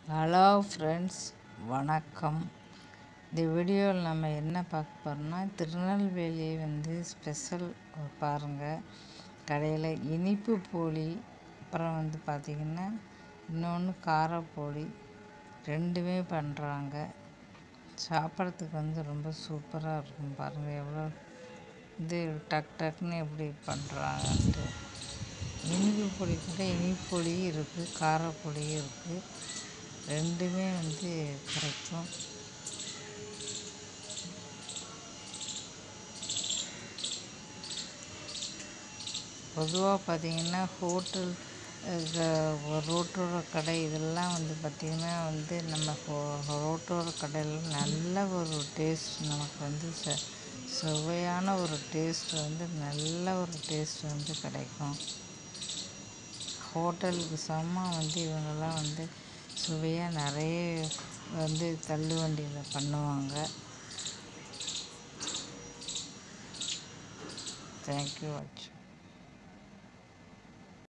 hello friends வணக்கம் இந்த வீடியோவில் நம்ம என்ன பார்க்க போகிறோம்னா திருநெல்வேலி வந்து ஸ்பெஷல் பாருங்கள் கடையில் இனிப்பு போலி அப்புறம் வந்து பார்த்திங்கன்னா இன்னொன்று காரப்போலி ரெண்டுமே பண்ணுறாங்க சாப்பிட்றதுக்கு வந்து ரொம்ப சூப்பராக இருக்கும் பாருங்கள் எவ்வளோ இது டக் டக்குன்னு எப்படி பண்ணுறாங்கன்ட்டு இனிப்பு பொடி கூட இனிப்பு பொடியும் இருக்குது காரப்பொடியும் இருக்குது ரெண்டுமே வந்து கிடைக்கும் பொதுவாக பார்த்திங்கன்னா ஹோட்டல் ரோட்டோர கடை இதெல்லாம் வந்து பார்த்திங்கன்னா வந்து நம்ம ஹோ ரோட்டோர கடையில் நல்ல ஒரு டேஸ்ட் நமக்கு வந்து ச சுவையான ஒரு டேஸ்ட் வந்து நல்ல ஒரு டேஸ்ட் வந்து கிடைக்கும் ஹோட்டலுக்கு சமமாக வந்து இவங்கெல்லாம் வந்து சுவையாக நிறைய வந்து தள்ளு வண்டியில் பண்ணுவாங்க தேங்க்யூ வாட்சிங்